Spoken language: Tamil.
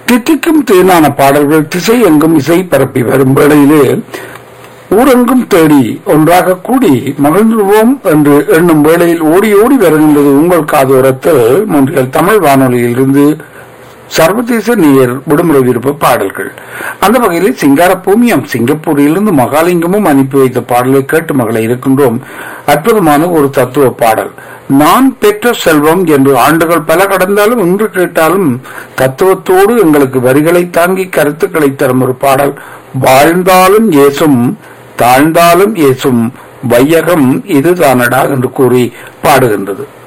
தித்திக்கும் தேனான பாடல்கள் திசை எங்கும் இசை பரப்பி வரும் வேளையிலே ஊரெங்கும் தேடி ஒன்றாக கூடி மகிழ்ந்துவோம் என்று எண்ணும் வேளையில் ஓடி ஓடி வருகின்றது உங்கள் காதோரத்தில் மூன்றியல் தமிழ் வானொலியில் இருந்து சர்வதேச நேயர் விடுமுறை விருப்ப பாடல்கள் அந்த வகையில் சிங்கார பூமியம் சிங்கப்பூரிலிருந்து மகாலிங்கமும் அனுப்பி வைத்த பாடலை கேட்டு மகளை இருக்கின்றோம் அற்புதமான ஒரு தத்துவ பாடல் நான் பெற்ற செல்வம் என்று ஆண்டுகள் பல கடந்தாலும் இன்று கேட்டாலும் தத்துவத்தோடு எங்களுக்கு வரிகளை தாங்கி கருத்துக்களை தரும் ஒரு பாடல் வாழ்ந்தாலும் ஏசும் தாழ்ந்தாலும் ஏசும் வையகம் இதுதானடா என்று கூறி பாடுகின்றது